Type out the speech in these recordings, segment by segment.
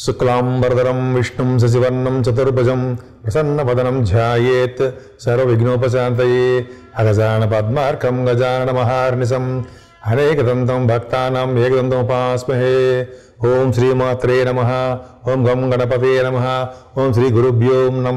శుక్లాంబరదరం విష్ణుం శశివర్ణం చతుర్భుజం ప్రసన్నవదనం ధ్యాయేత్ సర్వవిఘ్నోపశాంతయే అగజాన పద్మార్కం గజాన మహార్నిశం అనేకదంతం భక్తానాం ఏకదంతముపాస్మహే ఓం శ్రీమాత్రే నమ ఓం గం గణపతే నమ ఓం శ్రీ గురుభ్యో నమ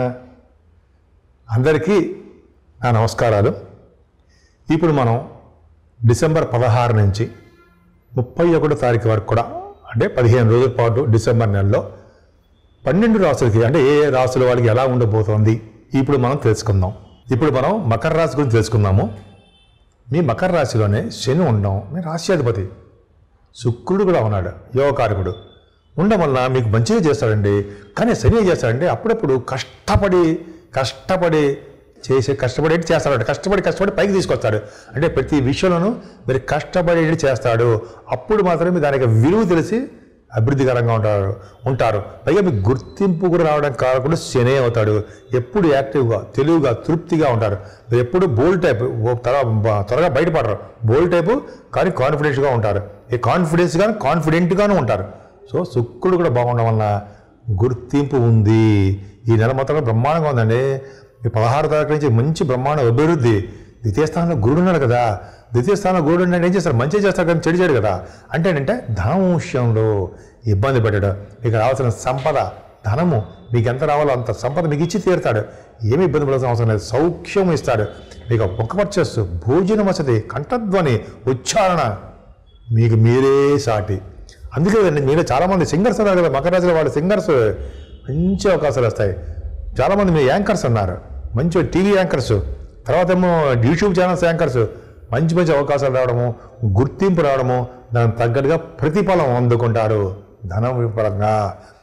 అందరికీ నా నమస్కారాలు ఇప్పుడు మనం డిసెంబర్ పదహారు నుంచి ముప్పై ఒకటో తారీఖు వరకు కూడా అంటే పదిహేను రోజుల పాటు డిసెంబర్ నెలలో పన్నెండు రాసులకి అంటే ఏ ఏ రాసుల వాళ్ళకి ఎలా ఉండబోతోంది ఇప్పుడు మనం తెలుసుకుందాం ఇప్పుడు మనం మకర రాశి గురించి తెలుసుకుందాము మీ మకర రాశిలోనే శని ఉండడం మీ రాశ్యాధిపతి శుక్రుడు కూడా ఉన్నాడు యోగకారకుడు ఉండడం వల్ల మీకు మంచిగా చేస్తాడండి కానీ శని ఏం చేస్తాడంటే అప్పుడప్పుడు కష్టపడి కష్టపడి చేసే కష్టపడి ఏంటి చేస్తాడు కష్టపడి కష్టపడి పైకి తీసుకొస్తాడు అంటే ప్రతి విషయంలోనూ మీరు కష్టపడి ఏంటి చేస్తాడు అప్పుడు మాత్రమే దానికి విలువ తెలిసి అభివృద్ధికరంగా ఉంటారు ఉంటారు పైగా మీకు గుర్తింపు కూడా రావడం కాకుండా శనే అవుతాడు ఎప్పుడు యాక్టివ్గా తెలివిగా తృప్తిగా ఉంటారు మీరు ఎప్పుడు బోల్ టైప్ త్వరగా త్వరగా బయటపడరు బోల్ టైపు కానీ కాన్ఫిడెన్స్గా ఉంటారు ఈ కాన్ఫిడెన్స్గాను కాన్ఫిడెంట్గాను ఉంటారు సో శుక్రుడు కూడా బాగుండడం వల్ల గుర్తింపు ఉంది ఈ నెల మొత్తంలో బ్రహ్మాండంగా ఉందండి ఈ పదహారు తారీఖు నుంచి మంచి బ్రహ్మాండ అభివృద్ధి ద్వితీయ స్థానంలో గురుడు ఉన్నాడు కదా ద్వితీయ స్థానంలో గురుడు ఉన్నాడు ఏం చేస్తారు మంచి చేస్తారు కానీ చెడు చేయడు కదా అంటే ఏంటంటే ధనం విషయంలో ఇబ్బంది పెట్టడం మీకు రావాల్సిన సంపద ధనము మీకు ఎంత రావాలో అంత సంపద మీకు ఇచ్చి తీరుతాడు ఏమి ఇబ్బంది పడాల్సిన అవసరం లేదు సౌఖ్యం ఇస్తాడు మీకు ఒక్క పర్చేస్ భోజన వసతి కంఠధ్వని ఉచ్చారణ మీకు మీరే సాటి అందుకే కదండి మీరే చాలామంది సింగర్స్ ఉన్నారు కదా మకర రాశిలో వాళ్ళు సింగర్స్ మంచి అవకాశాలు వస్తాయి చాలామంది మీ యాంకర్స్ ఉన్నారు మంచి టీవీ యాంకర్స్ తర్వాత ఏమో యూట్యూబ్ ఛానల్స్ యాంకర్స్ మంచి మంచి అవకాశాలు రావడము గుర్తింపు రావడము దానికి తగ్గట్టుగా ప్రతిఫలం అందుకుంటారు ధనం పరంగా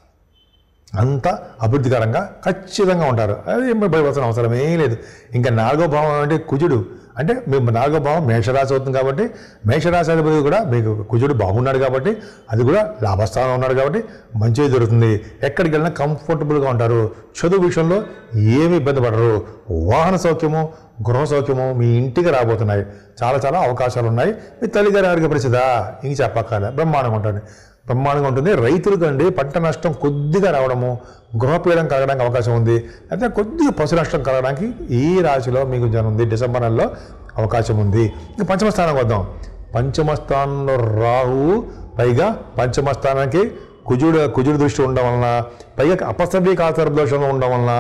అంత అభివృద్ధికరంగా ఖచ్చితంగా ఉంటారు అది ఏం భయపడాల్సిన అవసరం ఏం లేదు ఇంకా నాలుగో భావం అంటే కుజుడు అంటే మేము నాలుగో భావం మేషరాశి అవుతుంది కాబట్టి మేషరాశి అధిపతి కూడా మీకు కుజుడు బాగున్నాడు కాబట్టి అది కూడా లాభస్థానం ఉన్నాడు కాబట్టి మంచిగా జరుగుతుంది ఎక్కడికి వెళ్ళినా కంఫర్టబుల్గా ఉంటారు చదువు విషయంలో ఏమి ఇబ్బంది పడరు వాహన సౌఖ్యము గృహ సౌఖ్యము మీ ఇంటికి రాబోతున్నాయి చాలా చాలా అవకాశాలు ఉన్నాయి మీ తల్లిగారి ఆరోగ్య పరిస్థితి ఇంక చెప్పక్కర్లే బ్రహ్మాండంగా ఉంటుంది బ్రహ్మాండంగా ఉంటుంది రైతులకు అండి పంట నష్టం కొద్దిగా రావడము గృహపీడం కలగడానికి అవకాశం ఉంది అయితే కొద్దిగా పశు నష్టం కలగడానికి ఈ రాశిలో మీకు జనం ఉంది డిసెంబర్ నెలలో అవకాశం ఉంది ఇంకా పంచమ స్థానం వద్దాం పంచమ స్థానంలో రాహువు పైగా పంచమ స్థానానికి కుజుడు కుజుడు దృష్టి ఉండడం వలన పైగా అపసవ్య కాతర దోషంలో ఉండడం వలన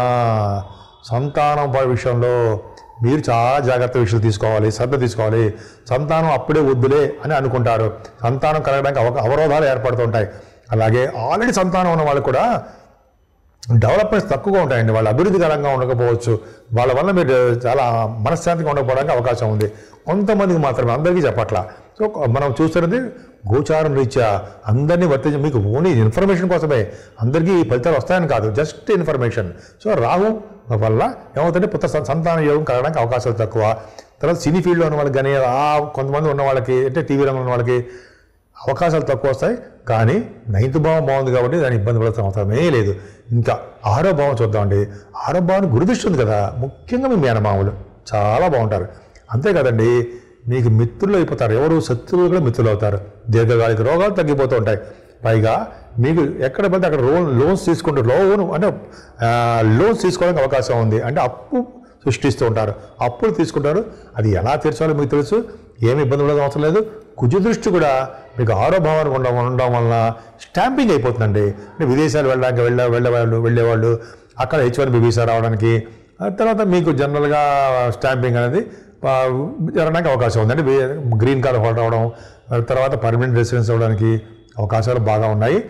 సంతానం విషయంలో మీరు చాలా జాగ్రత్త విషయాలు తీసుకోవాలి శ్రద్ధ తీసుకోవాలి సంతానం అప్పుడే వద్దులే అని అనుకుంటారు సంతానం కలగడానికి అవ అవరోధాలు ఏర్పడుతుంటాయి అలాగే ఆల్రెడీ సంతానం ఉన్న వాళ్ళు కూడా డెవలప్మెంట్స్ తక్కువగా ఉంటాయండి వాళ్ళ అభివృద్ధికరంగా ఉండకపోవచ్చు వాళ్ళ వల్ల మీరు చాలా మనశ్శాంతిగా ఉండకపోవడానికి అవకాశం ఉంది కొంతమందికి మాత్రమే అందరికీ చెప్పట్లా సో మనం చూస్తున్నది గోచారం రీత్యా అందరినీ వర్తించి మీకు ఓన్లీ ఇన్ఫర్మేషన్ కోసమే అందరికీ ఈ ఫలితాలు వస్తాయని కాదు జస్ట్ ఇన్ఫర్మేషన్ సో రాహు వల్ల ఏమవుతుంటే పుత్ర సం- సంతాన యోగం కలగడానికి అవకాశాలు తక్కువ తర్వాత సినీ ఫీల్డ్లో ఉన్న వాళ్ళకి కానీ ఆ కొంతమంది ఉన్న వాళ్ళకి అంటే టీవీ రంగంలో ఉన్న వాళ్ళకి అవకాశాలు తక్కువ వస్తాయి కానీ నైన్త్ భావం బాగుంది కాబట్టి దాని ఇబ్బంది పడాల్సిన అవసరమే లేదు ఇంకా ఆరో భావం చూద్దామండి ఆరో భావం గురుదృష్టి ఉంది కదా ముఖ్యంగా మీ మేనమామలు చాలా బాగుంటారు అంతే కదండి మీకు మిత్రులు అయిపోతారు ఎవరు శత్రువులు కూడా మిత్రులు అవుతారు దీర్ఘకాలిక రోగాలు తగ్గిపోతూ ఉంటాయి పైగా మీకు ఎక్కడ పడితే అక్కడ లోన్ లోన్స్ తీసుకుంటారు లోన్ అంటే ఆ, లోన్స్ తీసుకోవడానికి అవకాశం ఉంది అంటే అప్పు సృష్టిస్తూ ఉంటారు అప్పులు తీసుకుంటారు అది ఎలా తీర్చాలో మీకు తెలుసు ఏమి ఇబ్బంది పడడం అవసరం లేదు కుజ దృష్టి కూడా మీకు ఆరో భావానికి ఉండడం ఉండడం వలన స్టాంపింగ్ అయిపోతుందండి అంటే విదేశాలు వెళ్ళడానికి వెళ్ళే వెళ్ళేవాళ్ళు వెళ్ళేవాళ్ళు అక్కడ హెచ్ వన్ వీసా రావడానికి ఆ తర్వాత మీకు జనరల్గా స్టాంపింగ్ అనేది ఆ, జరగడానికి అవకాశం ఉంది అంటే గ్రీన్ కార్డ్ హోల్డర్ అవ్వడం ఆ తర్వాత పర్మనెంట్ రెసిడెన్స్ అవ్వడానికి అవకాశాలు బాగా ఉన్నాయి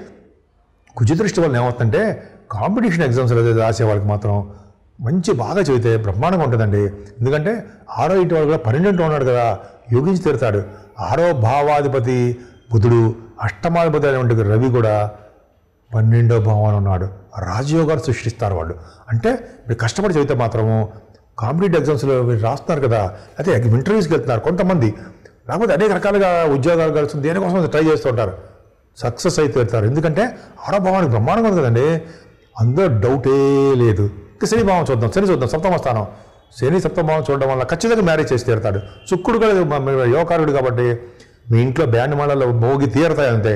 కుజ దృష్టి వల్ల ఏమవుతుందంటే కాంపిటీషన్ ఎగ్జామ్స్ రాసే వాళ్ళకి మాత్రం మంచి బాగా చదివితే బ్రహ్మాండంగా ఉంటుందండి ఎందుకంటే ఆరో ఇంటి వాడు కూడా పన్నెండు ఉన్నాడు కదా యోగించి తీరుతాడు ఆరో భావాధిపతి బుధుడు అష్టమాధిపతి అనేటువంటి రవి కూడా పన్నెండో భావాన్ని ఉన్నాడు రాజయోగాలు సృష్టిస్తారు వాళ్ళు అంటే మీరు కష్టపడి చదివితే మాత్రము కాంపిటేటివ్ ఎగ్జామ్స్లో మీరు రాస్తున్నారు కదా అయితే ఇంటర్వ్యూస్కి వెళ్తున్నారు కొంతమంది లేకపోతే అనేక రకాలుగా ఉద్యోగాలు కలుస్తుంది దేనికోసం ట్రై చేస్తుంటారు సక్సెస్ అయితే వెళ్తారు ఎందుకంటే ఆడభావానికి బ్రహ్మాండంగా ఉంది కదండి అందులో డౌటే లేదు ఇక శని భావం చూద్దాం శని చూద్దాం సప్తమ స్థానం శని సప్తభావం చూడడం వల్ల ఖచ్చితంగా మ్యారేజ్ చేసి తీరుతాడు శుక్రుడు కూడా మ- మ- యోగకారుడు కాబట్టి మీ ఇంట్లో బ్యాండ్ మాలలో మోగి తీరతాయి అంతే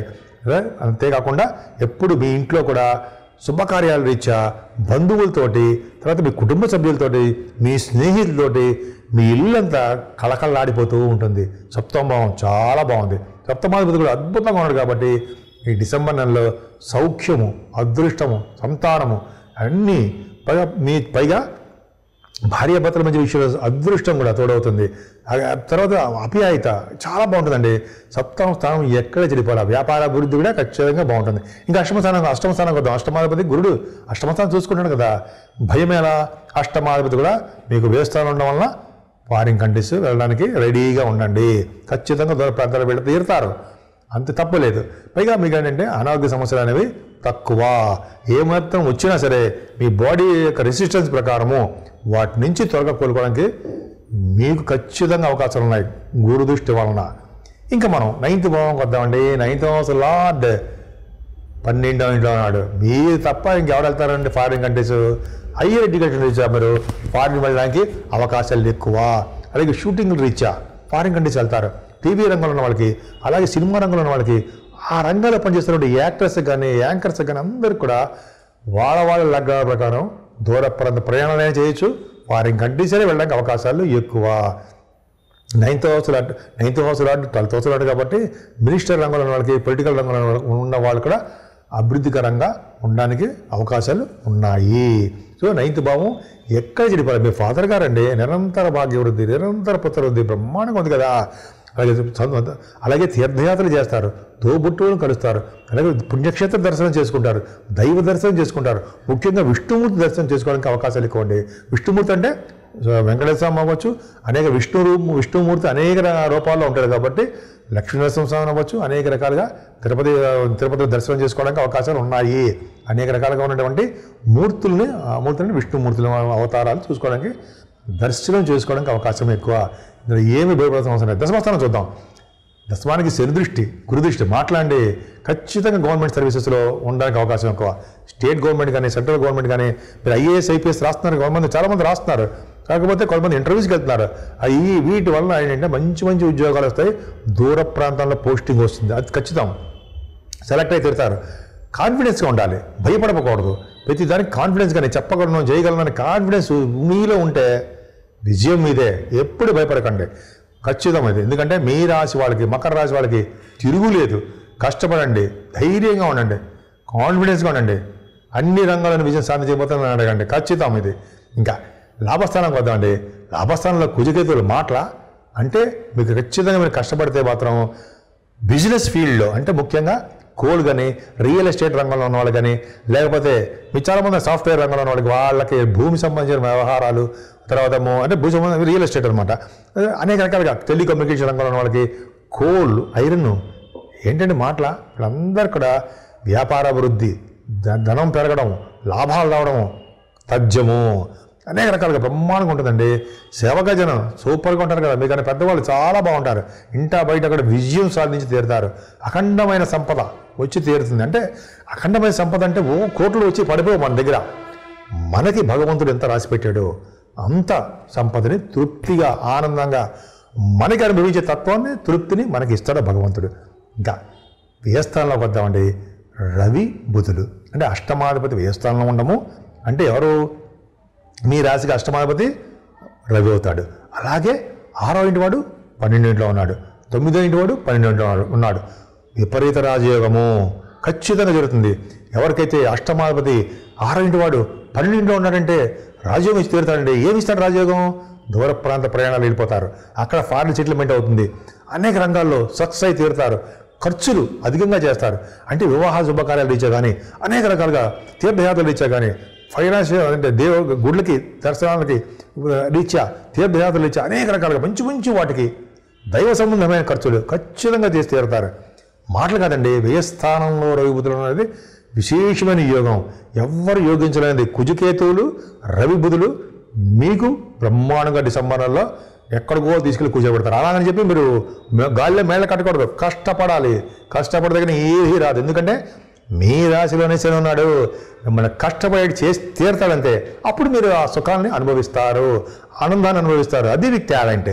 కదా? అంతేకాకుండా ఎప్పుడు మీ ఇంట్లో కూడా శుభకార్యాల రీత్యా బంధువులతోటి తర్వాత మీ కుటుంబ సభ్యులతోటి మీ స్నేహితులతోటి మీ ఇల్లంతా కళకళలాడిపోతూ ఉంటుంది సప్తమభావం చాలా బాగుంది సప్తమాధిపతి కూడా అద్భుతంగా ఉన్నాడు కాబట్టి ఈ డిసెంబర్ నెలలో సౌఖ్యము అదృష్టము సంతానము అన్నీ పైగా మీ పైగా భార్యాభర్తల మధ్య విషయంలో అదృష్టం కూడా తోడవుతుంది ఆ తర్వాత అపియాయత చాలా బాగుంటుందండి సప్తమ స్థానం ఎక్కడ చెడిపోవాలి వ్యాపార అభివృద్ధి కూడా ఖచ్చితంగా బాగుంటుంది ఇంకా అష్టమ స్థానం అష్టమ స్థానం వద్దాం అష్టమాధిపతి గురుడు అష్టమ స్థానం చూసుకుంటాడు కదా భయం ఎలా అష్టమాధిపతి కూడా మీకు వేస్తాను ఉండడం వలన ఫారిన్ కంట్రీస్ వెళ్ళడానికి రెడీగా ఉండండి ఖచ్చితంగా దూర ప్రాంతాలు వెళ్ళి తీరుతారు అంత తప్పలేదు పైగా మీకు ఏంటంటే అనారోగ్య సమస్యలు అనేవి తక్కువ ఏమాత్రం వచ్చినా సరే మీ బాడీ యొక్క రెసిస్టెన్స్ ప్రకారము వాటి నుంచి త్వరగా కోలుకోవడానికి మీకు ఖచ్చితంగా అవకాశాలు ఉన్నాయి గురు దృష్టి వలన ఇంకా మనం నైన్త్ భావం వద్దామండి నైన్త్ హౌస్ లార్డ్ పన్నెండో ఇంట్లో ఉన్నాడు మీరు తప్ప ఇంకెవరు వెళ్తారండి ఫారిన్ కంట్రీస్ హయ్యర్ ఎడ్యుకేషన్ రీచా మీరు ఫారిన్ వెళ్ళడానికి అవకాశాలు ఎక్కువ అలాగే షూటింగ్ రీచా ఫారిన్ కంట్రీస్ వెళ్తారు టీవీ రంగంలో ఉన్న వాళ్ళకి అలాగే సినిమా రంగంలో ఉన్న వాళ్ళకి ఆ రంగాల్లో పనిచేస్తున్న యాక్టర్స్ కానీ యాంకర్స్ కానీ అందరికి కూడా వాళ్ళ వాళ్ళ లగ్నాల ప్రకారం దూర ప్రాంత ప్రయాణాలైనా చేయొచ్చు ఫారిన్ కంట్రీస్ అయినా వెళ్ళడానికి అవకాశాలు ఎక్కువ ninth house lord ninth house lord twelfth house lord కాబట్టి మినిస్టర్ రంగంలో ఉన్న వాళ్ళకి పొలిటికల్ రంగంలో ఉన్న వాళ్ళకి- ఉన్న వాళ్ళు కూడా అభివృద్ధికరంగా ఉండడానికి అవకాశాలు ఉన్నాయి సో నైన్త్ భావం ఎక్కడ చెడిపోవాలి మీ ఫాదర్ గారండి నిరంతర భాగ్యవృద్ధి నిరంతర పుత్రవృద్ధి బ్రహ్మాండంగా ఉంది కదా అలాగే చదువు- అలాగే తీర్థయాత్రలు చేస్తారు తోబుట్టువులను కలుస్తారు అలాగే పుణ్యక్షేత్ర దర్శనం చేసుకుంటారు దైవ దర్శనం చేసుకుంటారు ముఖ్యంగా విష్ణుమూర్తి దర్శనం చేసుకోవడానికి అవకాశాలు ఎక్కువ అండి విష్ణుమూర్తి అంటే సో వెంకటేశ్వర స్వామి అవ్వచ్చు అనేక విష్ణు రూపం విష్ణుమూర్తి అనేక ర- రూపాల్లో ఉంటాడు కాబట్టి లక్ష్మీనరసింహ స్వామి అవ్వచ్చు అనేక రకాలుగా తిరుపతి తిరుపతి దర్శనం చేసుకోవడానికి అవకాశాలు ఉన్నాయి అనేక రకాలుగా ఉన్నటువంటి మూర్తుల్ని ఆ మూర్తుల్ని విష్ణుమూర్తుల అవతారాలు చూసుకోవడానికి దర్శనం చేసుకోవడానికి అవకాశం ఎక్కువ ఇందులో ఏమి భయపడాల్సిన అవసరం లేదు దశమస్థానం చూద్దాం దశమానికి శని దృష్టి గురు దృష్టి మాట్లాడి ఖచ్చితంగా గవర్నమెంట్ సర్వీసెస్లో ఉండడానికి అవకాశం ఎక్కువ స్టేట్ గవర్నమెంట్ కానీ సెంట్రల్ గవర్నమెంట్ కానీ మీరు ఐఏఎస్ ఐపీఎస్ రాస్తున్నారు గవర్నమెంట్ చాలామంది రాస్తున్నారు కాకపోతే కొంతమంది ఇంటర్వ్యూస్కి వెళ్తున్నారు అవి వీటి వల్ల ఏంటంటే మంచి మంచి ఉద్యోగాలు వస్తాయి దూర ప్రాంతాల్లో పోస్టింగ్ వస్తుంది అది ఖచ్చితం సెలెక్ట్ అయి తిడతారు కాన్ఫిడెన్స్గా ఉండాలి భయపడకూడదు ప్రతి దానికి కాన్ఫిడెన్స్గా నేను చెప్పగలను చేయగలను అనే కాన్ఫిడెన్స్ మీలో ఉంటే విజయం మీదే ఎప్పుడు భయపడకండి ఖచ్చితం ఇది ఎందుకంటే మీ రాశి వాళ్ళకి మకర రాశి వాళ్ళకి తిరుగులేదు కష్టపడండి ధైర్యంగా ఉండండి కాన్ఫిడెన్స్గా ఉండండి అన్ని రంగాలను విజయం సాధించబోతుందని అడగండి ఖచ్చితం ఇది ఇంకా లాభస్థానంకి వద్దామండి లాభస్థానంలో కుజకేతువులు మాటల అంటే మీకు ఖచ్చితంగా మీరు కష్టపడితే మాత్రం బిజినెస్ ఫీల్డ్లో అంటే ముఖ్యంగా కోల్ కానీ రియల్ ఎస్టేట్ రంగంలో ఉన్న వాళ్ళు కానీ లేకపోతే మీ చాలామంది సాఫ్ట్వేర్ రంగంలో ఉన్న వాళ్ళకి వాళ్ళకి భూమి సంబంధించిన వ్యవహారాలు తర్వాత మో- అంటే భూ సంబంధించిన రియల్ ఎస్టేట్ అనమాట అనేక రకాలుగా టెలికమ్యూనికేషన్ రంగంలో ఉన్న వాళ్ళకి కోల్ ఐరన్ ఏంటంటే మాటల వీళ్ళందరూ కూడా వ్యాపార అభివృద్ధి ధ- ధనం పెరగడం లాభాలు రావడం తథ్యము అనేక రకాలుగా బ్రహ్మాండంగా ఉంటుందండి సేవక జనం సూపర్గా ఉంటారు కదా మీకన్నా పెద్దవాళ్ళు చాలా బాగుంటారు ఇంటా బయట అక్కడ విజయం సాధించి తీరుతారు అఖండమైన సంపద వచ్చి తీరుతుంది అంటే అఖండమైన సంపద అంటే ఓ కోట్లు వచ్చి పడిపోవు మన దగ్గర మనకి భగవంతుడు ఎంత రాసి పెట్టాడో అంత సంపదని తృప్తిగా ఆనందంగా మనకి అనుభవించే తత్వాన్ని తృప్తిని మనకి ఇస్తాడు భగవంతుడు ఇంకా వ్యయస్థానంలోకి వద్దామండి రవి బుధులు అంటే అష్టమాధిపతి వ్యయస్థానంలో ఉండము అంటే ఎవరు మీ రాశికి అష్టమాధిపతి రవి అవుతాడు అలాగే ఆరో ఇంటి వాడు పన్నెండు ఇంట్లో ఉన్నాడు తొమ్మిదో ఇంటి వాడు పన్నెండు ఇంట్లో ఉన్నాడు ఉన్నాడు విపరీత రాజయోగము ఖచ్చితంగా జరుగుతుంది ఎవరికైతే అష్టమాధిపతి ఆరో ఇంటి వాడు పన్నెండు ఇంట్లో ఉన్నాడంటే రాజయోగం ఇచ్చి తీరుతాడండి ఏమి ఇస్తాడు రాజయోగం దూర ప్రాంత ప్రయాణాలు వెళ్ళిపోతారు అక్కడ ఫారిన్ సెటిల్మెంట్ అవుతుంది అనేక రంగాల్లో సక్సెస్ అయి తీరుతారు ఖర్చులు అధికంగా చేస్తారు అంటే వివాహ శుభకార్యాలు రీచా కానీ అనేక రకాలుగా తీర్థయాత్రలు రీచా కానీ ఫైనాన్షియల్ అంటే దేవ గుడ్లకి దర్శనాలకి రీత్యా తీర్థయాత్రలు రీత్యా అనేక రకాలుగా మంచి మంచి వాటికి దైవ సంబంధమైన ఖర్చులు ఖచ్చితంగా చేసి తీరుతారు మాటలు కాదండి వ్యయస్థానంలో రవిబుధులు అనేది విశేషమైన యోగం ఎవ్వరు యోగించలేనిది కుజకేతువులు రవి బుధులు మీకు బ్రహ్మాండంగా డిసెంబర్ నెలలో ఎక్కడికో తీసుకెళ్ళి కూర్చోబెడతారు అలాగని చెప్పి మీరు మే- గాలిలో మేళ్ళ కట్టకూడదు కష్టపడాలి కష్టపడదగిన ఏది రాదు ఎందుకంటే మీ రాశిలోనే శని ఉన్నాడు మిమ్మల్ని కష్టపడి చేసి తీరుతాడంతే అప్పుడు మీరు ఆ సుఖాన్ని అనుభవిస్తారు ఆనందాన్ని అనుభవిస్తారు అది మీకు తేడా అంటే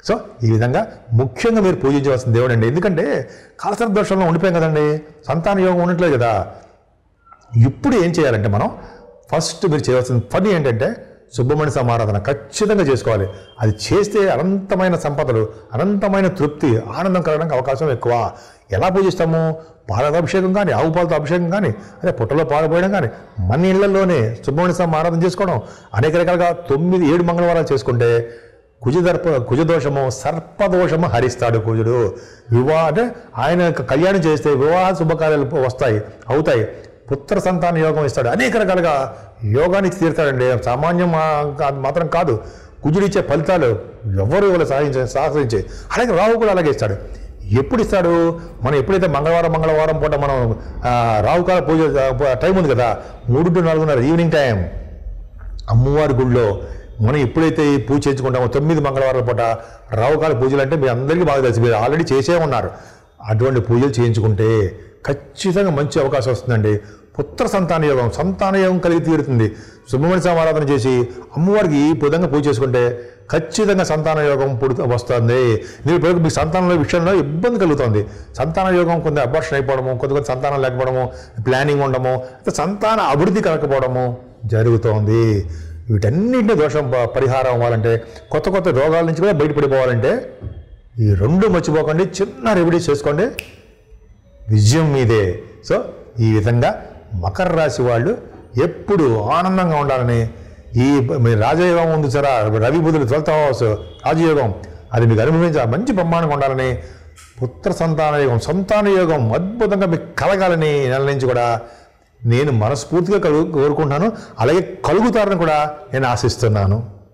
సో ఈ విధంగా ముఖ్యంగా మీరు పూజించవలసిన దేవుడు అండి ఎందుకంటే కాలసర దోషంలో ఉండిపోయాం కదండి సంతాన యోగం ఉండట్లేదు కదా ఇప్పుడు ఏం చేయాలంటే మనం ఫస్ట్ మీరు చేయవలసిన పని ఏంటంటే సుబ్రహ్మణ్య సమారాధన ఖచ్చితంగా చేసుకోవాలి అది చేస్తే అనంతమైన సంపదలు అనంతమైన తృప్తి ఆనందం కలగడానికి అవకాశం ఎక్కువ ఎలా పూజిస్తాము పాలతో అభిషేకం కానీ ఆవు పాలతో అభిషేకం కానీ అదే పుట్టలో పాలు పోయడం కానీ మన ఇళ్లలోనే సుబ్రహ్మణ్య స్వామి ఆరాధన చేసుకోవడం అనేక రకాలుగా తొమ్మిది ఏడు మంగళవారాలు చేసుకుంటే కుజదర్ప కుజదోషము సర్పదోషము హరిస్తాడు కుజుడు వివాహ అంటే ఆయన యొక్క కళ్యాణం చేస్తే వివాహ శుభకార్యాలు వస్తాయి అవుతాయి పుత్ర సంతాన యోగం ఇస్తాడు అనేక రకాలుగా యోగాన్ని తీరుతాడండి సామాన్యం మా- కా- మాత్రం కాదు కుజుడిచ్చే ఫలితాలు ఎవరు ఇవాళ సాధించే సాహసించే అలాగే రాహు కూడా అలాగే ఇస్తాడు ఎప్పుడు ఇస్తాడు మనం ఎప్పుడైతే మంగళవారం మంగళవారం పూట మనం ఆ, రాహుకాల పూజ ఆ, టైం ఉంది కదా మూడు టు నాలుగున్నర ఈవినింగ్ టైం అమ్మవారి గుడిలో మనం ఎప్పుడైతే ఈ పూజ చేయించుకుంటామో తొమ్మిది మంగళవారాల పూట రావుకాల పూజలు అంటే మీ అందరికీ బాగా తెలుసు మీరు ఆల్రెడీ చేసే ఉన్నారు అటువంటి పూజలు చేయించుకుంటే ఖచ్చితంగా మంచి అవకాశం వస్తుందండి పుత్ర సంతాన యోగం సంతాన యోగం కలిగి తీరుతుంది సుబ్రహ్మణ్య స్వామి ఆరాధన చేసి అమ్మవారికి ఈ విధంగా పూజ చేసుకుంటే ఖచ్చితంగా సంతాన యోగం పుడుతూ వస్తుంది మీరు ఇప్పుడు మీ సంతానంలో విషయంలో ఇబ్బంది కలుగుతుంది సంతాన యోగం కొంత అబార్షన్ అయిపోవడము కొంత కొంత సంతానం లేకపోవడము ప్లానింగ్ ఉండడము అయితే సంతాన అభివృద్ధి కలగకపోవడము జరుగుతోంది వీటన్నింటినీ దోషం ప- పరిహారం అవ్వాలంటే కొత్త కొత్త రోగాల నుంచి కూడా బయటపడిపోవాలంటే ఈ రెండు మర్చిపోకండి చిన్న రెమెడీ చేసుకోండి విజయం మీదే సో ఈ విధంగా మకర రాశి వాళ్ళు ఎప్పుడు ఆనందంగా ఉండాలని ఈ మీ రాజయోగం ఉంది సరా రవి బుధులు ట్వెల్త్ హౌస్ రాజయోగం అది మీకు అనుభవించ మంచి బ్రహ్మాండంగా ఉండాలని పుత్ర సంతాన యోగం సంతాన యోగం అద్భుతంగా మీకు కలగాలని నెల నుంచి కూడా నేను మనస్ఫూర్తిగా కలుగు కోరుకుంటున్నాను అలాగే కలుగుతారని కూడా నేను ఆశిస్తున్నాను